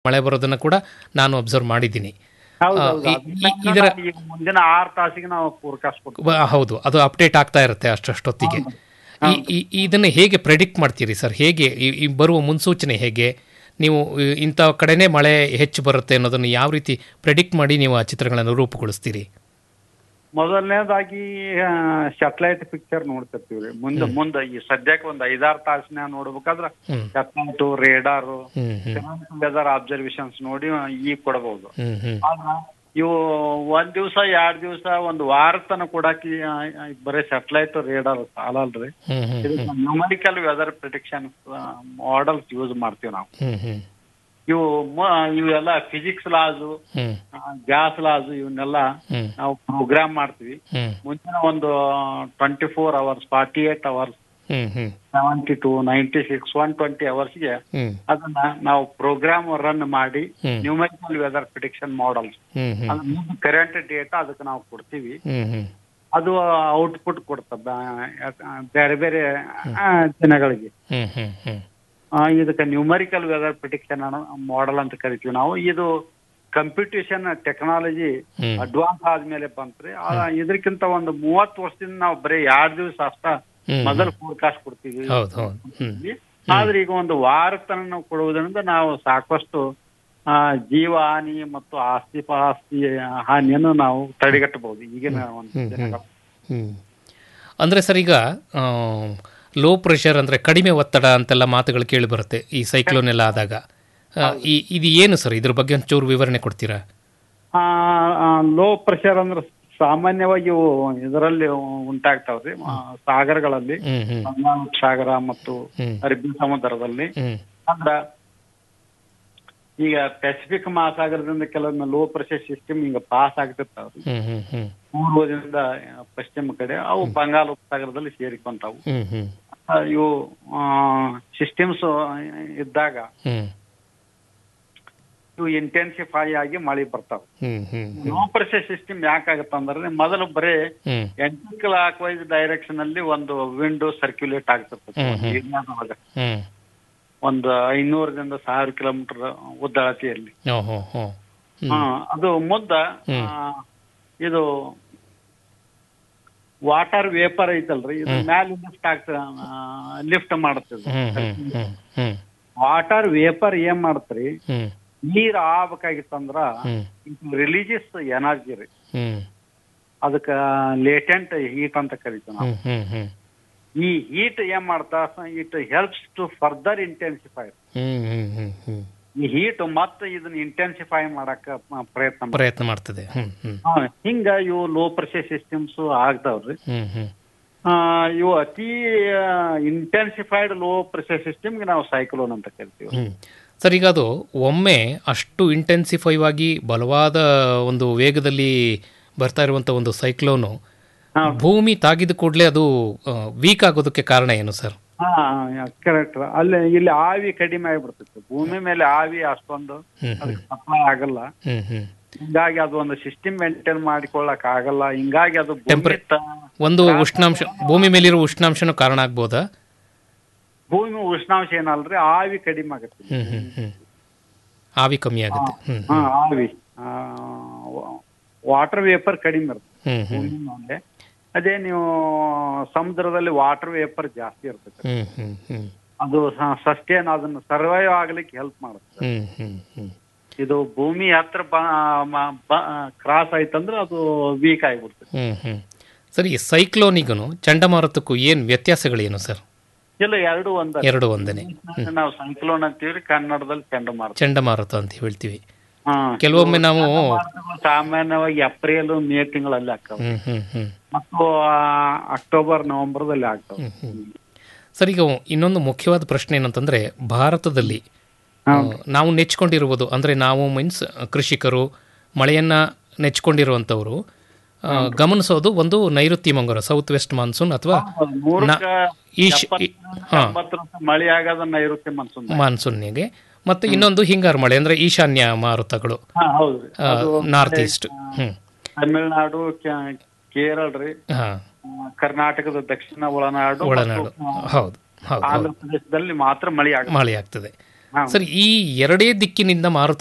ಮಳೆ ಬರೋದನ್ನ ಕೂಡ ನಾನು ಅಬ್ಸರ್ವ್ ಮಾಡಿದ್ದೀನಿ ಹೌದು ಆ, ಹೌದು ಈ- ಅದನ್ನ ಈ- ಇದರ ನಾವು ಈಗ ಮುಂದಿನ ಆರು ತಾಸಿಗೆ ನಾವು ಫೋರ್ಕಾಸ್ಟ್ ಕೊಡ್ತೀವಿ ಬ- ಹೌದು ಅದು ಅಪ್ಡೇಟ್ ಆಗ್ತಾ ಇರುತ್ತೆ ಅಷ್ಟಷ್ಟೊತ್ತಿಗೆ ಈ ಈ- ಇದನ್ನ ಹೇಗೆ ಪ್ರೆಡಿಕ್ಟ್ ಮಾಡ್ತೀರಿ ಸರ್ ಹೇಗೆ ಈ- ಈ ಬರುವ ಮುನ್ಸೂಚನೆ ಹೇಗೆ ನೀವು ಈ, ಇಂಥ ಕಡೆನೇ ಮಳೆ ಹೆಚ್ಚು ಬರುತ್ತೆ ಅನ್ನೋದನ್ನು ಯಾವ ರೀತಿ ಪ್ರೆಡಿಕ್ಟ್ ಮಾಡಿ ನೀವು ಆ ಚಿತ್ರಗಳನ್ನು ರೂಪುಗೊಳಿಸ್ತೀರಿ ಮೊದಲನೇದಾಗಿ ಸ್ಯಾಟಲೈಟ್ ಪಿಕ್ಚರ್ ನೋಡ್ತಿರ್ತೀವಿ ರೀ ಮುಂದೆ ಮುಂದೆ ಈ ಸದ್ಯಕ್ಕೆ ಒಂದ್ ಐದಾರು ತಾಸಿನ ನೋಡ್ಬೇಕಾದ್ರ hmm. Satellite radar hmm hmm weather observations ನೋಡಿ ಈಗ ಕೊಡಬಹುದು ಹ್ಮ್ ಹ್ಮ್ ಆದ್ರ ಇವು ಒಂದ್ ದಿವ್ಸ ಎರಡ್ ದಿವ್ಸ ಒಂದ್ ವಾರ ತನಕ ಕೊಡಾಕಿ ಆ, ಆ, ಬರೀ ಸ್ಯಾಟಲೈಟ್ ರೇಡಾರ್ ಸಾಲಲ್ರಿ ಹ್ಮ್ ಹ್ಮ್ ಇದಕ್ಕೆ numerical weather prediction models use ಮಾಡ್ತೀವಿ ನಾವು ಹ್ಮ್ ಹ್ಮ್ ಇವು ಮ- ಇವೆಲ್ಲ physics laws hmm gas laws ಇವನ್ನೆಲ್ಲ ಹ್ಮ್ ನಾವು ಪ್ರೋಗ್ರಾಮ್ ಮಾಡ್ತೀವಿ ಹ್ಮ್ ಮುಂಚಿನ ಒಂದು twenty four hours forty eight hours hmm hmm seventy two ninety six one twenty ಅವರ್ಸ್ಗೆ ಹ್ಮ್ ಅದನ್ನ ನಾವು ಪ್ರೋಗ್ರಾಮ್ ರನ್ ಮಾಡಿ hmm. Numerical weather prediction models hmm hmm ಅದು ಕರೆಂಟ್ ಡೇಟಾ ಅದಕ್ಕೆ ನಾವು ಕೊಡ್ತೀವಿ ಹ್ಮ್ ಹ್ಮ್ ಅದು ಔಟ್ಪುಟ್ ಕೊಡ್ತದ ಬೇರೆ ಬೇರೆ ಆ, ದಿನಗಳಿಗೆ ಹ್ಮ್ ಹ್ಮ್ ಹ್ಮ್ ಆ, ಇದಕ್ಕೆ ನ್ಯೂಮರಿಕಲ್ ವೆದರ್ ಪ್ರಿಡಿಕ್ಷನ್ ಮಾಡೆಲ್ ಅಂತ ಕರಿತೀವಿ ನಾವು ಇದು ಕಂಪ್ಯೂಟೇಷನ್ ಟೆಕ್ನಾಲಜಿ ಹ್ಮ್. ಅಡ್ವಾನ್ಸ್ ಆದ್ಮೇಲೆ ಬಂತ್ರಿ ಆ, ಇದಕ್ಕಿಂತ ಒಂದು ಮೂವತ್ತು ವರ್ಷದಿಂದ ನಾವು ಬರೀ ಎರಡ್ ದಿವಸ ಅಷ್ಟ ಹ್ಮ್. ಮೊದಲು ಫೋರ್ಕಾಸ್ಟ್ ಕೊಡ್ತೀವಿ ಹೌದು ಹೌದು ಹ್ಮ್ ಆದ್ರೆ ಈಗ ಒಂದು ವಾರ ತನಕ ನಾವು ಕೊಡುವುದರಿಂದ ನಾವು ಸಾಕಷ್ಟು ಆ, ಜೀವ ಹಾನಿ ಮತ್ತು ಆಸ್ತಿ ಪಾಸ್ತಿ ಹಾನಿಯನ್ನು ನಾವು ತಡೆಗಟ್ಟಬಹುದು ಈಗಿನ ಒಂದು ಹ್ಮ್, ಹ್ಮ್. ದಿನಗಳು. ಹ್ಮ್ ಅಂದರೆ ಸರ್ ಈಗ ಲೋ ಪ್ರೆಷರ್ ಅಂದರೆ ಕಡಿಮೆ ಒತ್ತಡ ಅಂತೆಲ್ಲ ಮಾತುಗಳು ಕೇಳಿ ಬರುತ್ತೆ ಈ ಸೈಕ್ಲೋನ್ ಎಲ್ಲ ಆದಾಗ ಆ, ಈ ಇದು ಏನು ಸರ್ ಇದ್ರ ಬಗ್ಗೆ ಒಂಚೂರು ವಿವರಣೆ ಕೊಡ್ತೀರಾ ಲೋ ಪ್ರೆಷರ್ ಅಂದ್ರೆ ಸಾಮಾನ್ಯವಾಗಿ ಇವು ಇದರಲ್ಲಿ ಉಂಟಾಗ್ತಾವ್ರಿ ಆ, ಸಾಗರಗಳಲ್ಲಿ ಹ್ಮ್ ಹ್ಮ್ ಬಂಗಾಳ ಸಾಗರ ಮತ್ತು ಹ್ಮ್. ಅರಬ್ಬಿ ಸಮುದ್ರದಲ್ಲಿ ಹ್ಮ್ ಅಂದ್ರ ಈಗ ಪೆಸಿಫಿಕ್ ಮಹಾಸಾಗರದಿಂದ ಕೆಲವೊಮ್ಮೆ ಲೋ ಪ್ರೆಷರ್ ಸಿಸ್ಟಮ್ ಹಿಂಗ ಪಾಸ್ ಆಗ್ತಿರ್ತಾವ್ರಿ ಹ್ಮ್ ಹ್ಮ್ ಹ್ಮ್ ಪೂರ್ವದಿಂದ ಪಶ್ಚಿಮ ಕಡೆ ಅವು ಬಂಗಾಳ ಉಪಸಾಗರದಲ್ಲಿ ಸೇರಿಕೊಂತಾವು ಹ್ಮ್ ಹ್ಮ್ ಆ, ಇವು ಸಿಸ್ಟಮ್ಸ್ ಇದ್ದಾಗ ಹ್ಮ್ ಇವು ಇಂಟೆನ್ಸಿಫೈ ಆಗಿ ಮಳೆ ಬರ್ತಾವ hmm hmm low pressure system ಯಾಕಾಗತ್ತ ಅಂದ್ರೆ ಮೊದಲು ಬರೀ hmm anticlockwise direction ಅಲ್ಲಿ ಒಂದು ವಿಂಡೋ ಸರ್ಕ್ಯುಲೇಟ್ ಆಗ್ತಿರ್ತದೆ ಹ್ಮ್, ಹ್ಮ್. ಏರಿಯಾದೊಳಗ. ಹ್ಮ್ ಒಂದು ಐನೂರರಿಂದ ಸಾವಿರ ಕಿಲೋಮೀಟರ್ ಉದ್ದಳತೆಯಲ್ಲಿ ಓಹೋ ಹೋ ಹಾ, ಅದು ಮುದ್ದ ಹ್ಮ್. ಆ, ಇದು ವಾಟರ್ ವೇಪರ್ ಐತಲ್ರಿ ಇದು ಮ್ಯಾಲ ಲಿಫ್ಟ್ ಆಗ್ತದ ಲಿಫ್ಟ್ ಮಾಡ್ತದೆ ಹ್ಮ್ ಹ್ಮ್ ಹ್ಮ್ ಹ್ಮ್ ವಾಟರ್ ವೇಪರ್ ಏನ್ ಮಾಡ್ತ್ರಿ ಹ್ಮ್ ನೀರ್ ಆಗ್ಬೇಕಾಗಿತ್ತಂದ್ರ ಹ್ಮ್ ರಿಲೀಜಿಯಸ್ ಎನರ್ಜಿ ರೀ ಹ್ಮ್ ಅದಕ್ಕ ಲೇಟೆಂಟ್ ಹೀಟ್ ಅಂತ ಕರಿತೀವಿ ನಾವು ಹ್ಮ್ ಹ್ಮ್ ಹ್ಮ್ ಈ ಹೀಟ್ ಏನ್ ಮಾಡ್ತಾ it helps to further intensify hmm hmm hmm hmm ಈ ಹೀಟ್ ಮತ್ತೆ ಇದನ್ನ ಇಂಟೆನ್ಸಿಫೈ ಮಾಡಕ ಮ- ಪ್ರಯತ್ನ ಮಾಡ್ತದೆ. ಪ್ರಯತ್ನ ಮಾಡ್ತದೆ ಹ್ಮ್ ಹ್ಮ್ ಹಾ, ಹಿಂಗ ಇವು ಲೋ ಪ್ರೆಷರ್ ಸಿಸ್ಟಮ್ಸ್ ಆಗ್ತಾವ್ರಿ ಹ್ಮ್ ಹ್ಮ್ ಆ, ಇವು ಅತಿ ಇಂಟೆನ್ಸಿಫೈಡ್ ಲೋ ಪ್ರೆಷರ್ ಸಿಸ್ಟಮ್ಗೆ ನಾವು ಸೈಕ್ಲೋನ್ ಅಂತ ಕರಿತೀವಿ ಹ್ಮ್ ಸರ್ ಈಗ ಅದು ಒಮ್ಮೆ ಅಷ್ಟು ಇಂಟೆನ್ಸಿಫೈವ್ ಆಗಿ ಬಲವಾದ ಒಂದು ವೇಗದಲ್ಲಿ ಬರ್ತಾ ಇರುವಂಥ ಒಂದು ಸೈಕ್ಲೋನು ಹಾ. ಭೂಮಿ ತಾಗಿದ ಕೂಡಲೇ ಅದು ವೀಕ್ ಆಗೋದಕ್ಕೆ ಕಾರಣ ಏನು ಸರ್ ಹಾ ಕರೆಕ್ಟ್ ಅಲ್ಲಿ ಇಲ್ಲಿ ಆವಿ ಕಡಿಮೆ ಆಗಿಬಿಡ್ತೈತಿ ಭೂಮಿ ಮೇಲೆ ಆವಿ ಅಷ್ಟೊಂದು ಹ್ಮ್ ಹ್ಮ್ ಅದಕ್ಕೆ ಸಪ್ಲೈ ಆಗಲ್ಲ ಹ್ಮ್ ಹ್ಮ್ ಹಿಂಗಾಗಿ ಅದು ಒಂದು ಸಿಸ್ಟಮ್ ಮೇಂಟೈನ್ ಮಾಡಿಕೊಳ್ಳಕ್ ಆಗಲ್ಲ ಹಿಂಗಾಗಿ ಅದು ಭೂಮಿ Temper- ತ- ಒಂದು ಉಷ್ಣಾಂಶ ಭೂಮಿ ಮೇಲಿರೋ ಉಷ್ಣಾಂಶನೂ ಕಾರಣ ಆಗ್ಬೋದಾ ಭೂಮಿ ಉಷ್ಣಾಂಶ ಏನಲ್ರಿ ಆವಿ ಕಡಿಮೆ ಆಗುತ್ತೆ ಹ್ಮ್ ಹ್ಮ್ ಹ್ಮ್ ಆವಿ ಕಮ್ಮಿ ಆಗುತ್ತೆ ಹ್ಮ್ ಹಾ ಆವಿ ವಾಟರ್ ವೇಪರ್ ಕಡಿಮೆ ಇರುತ್ತೆ ಹ್ಮ್ ಹ್ಮ್ ಭೂಮಿ ಮೇಲೆ ಅದೇ ನೀವು ಸಮುದ್ರದಲ್ಲಿ ವಾಟರ್ ವೇಪರ್ ಜಾಸ್ತಿ ಇರ್ತದೆ ಹ್ಮ್ ಹ್ಮ್ ಹ್ಮ್ ಅದು ಸಸ್ಟೇನ್ ಅದನ್ನ ಸರ್ವೈವ್ ಆಗ್ಲಿಕ್ಕೆ ಹೆಲ್ಪ್ ಮಾಡುತ್ತೆ ಹ್ಮ್ ಹ್ಮ್ ಹ್ಮ್ ಇದು ಭೂಮಿ ಹತ್ರ ಕ್ರಾಸ್ ಆಯ್ತಂದ್ರೆ ಅದು ವೀಕ್ ಆಗಿಬಿಡ್ತದೆ ಹ್ಮ್ ಹ್ಮ್ ಸರ್ ಈ ಸೈಕ್ಲೋನಿಗೂ ಚಂಡಮಾರುತಕ್ಕೂ ಏನು ವ್ಯತ್ಯಾಸಗಳೇನು ಸರ್ ಇಲ್ಲ ಎರಡು ಒಂದ ಎರಡು ಒಂದನೇ ನಾವು ಸಂಕ್ಲೋನ್ ಅಂತೀವ್ರಿ ಕನ್ನಡದಲ್ಲಿ ಚಂಡಮಾರುತ ಚಂಡಮಾರುತ ಅಂತ ಹೇಳ್ತೀವಿ ಹಾ. ಕೆಲವೊಮ್ಮೆ ನಾವು ಚಂಡಮಾರುತಗಳು ಸಾಮಾನ್ಯವಾಗಿ ಏಪ್ರಿಲ್ ಮೇ ತಿಂಗಳಲ್ಲಿ ಆಗ್ತಾವ ಹ್ಮ್ ಹ್ಮ್ ಹ್ಮ್ ಮತ್ತು ಆ, ಅಕ್ಟೋಬರ್ ನವೆಂಬರ್ದಲ್ಲಿ ಆಗ್ತಾವ ಹ್ಮ್ ಹ್ಮ್ ಸರ್ ಈಗ ಇನ್ನೊಂದು ಮುಖ್ಯವಾದ ಪ್ರಶ್ನೆ ಏನಂತಂದ್ರೆ ಭಾರತದಲ್ಲಿ ಆ, ನಾವು ನೆಚ್ಕೊಂಡಿರುವುದು ಅಂದ್ರೆ ನಾವು ಮೀನ್ಸ್ ಕೃಷಿಕರು ಮಳೆಯನ್ನ ನೆಚ್ಕೊಂಡಿರುವಂಥವ್ರು ಆ, ಗಮನಿಸೋದು ಒಂದು ನೈಋತ್ಯ ಮಂಗರ ಸೌತ್ ವೆಸ್ಟ್ ಮಾನ್ಸೂನ್ ಅಥವಾ ನೂರಕ್ಕ ಈಶ್ ಈ- ಹಾ ಎಂಬತ್ತರಷ್ಟು ಮಳೆ ಆಗೋದ ನೈಋತ್ಯ ಮನ್ಸೂನ್ ಮಾನ್ಸೂನ್ನಿಗೆ ಮತ್ತೆ ಇನ್ನೊಂದು ಹಿಂಗಾರು ಮಳೆ ಅಂದ್ರೆ ಈಶಾನ್ಯ ಮಾರುತಗಳು ಹಾ ಹೌದ್ರಿ ನಾರ್ತ್ ಈಸ್ಟ್ ಹ್ಮ್ ತಮಿಳ್ನಾಡು ಕೆ- ಕೇರಳ ರೀ ಹಾ ಆ, ಕರ್ನಾಟಕದ ದಕ್ಷಿಣ ಒಳನಾಡು ಒಳನಾಡು ಮತ್ತು, ಆ, ಹೌದು ಹೌದು ಆಂಧ್ರ ಪ್ರದೇಶದಲ್ಲಿ ಮಾತ್ರ ಮಳೆ ಆಗುತ್ತೆ ಮಳೆ ಆಗ್ತದೆ ಹಾ. ಸರ್ ಈ ಎರಡೇ ದಿಕ್ಕಿನಿಂದ ಮಾರುತ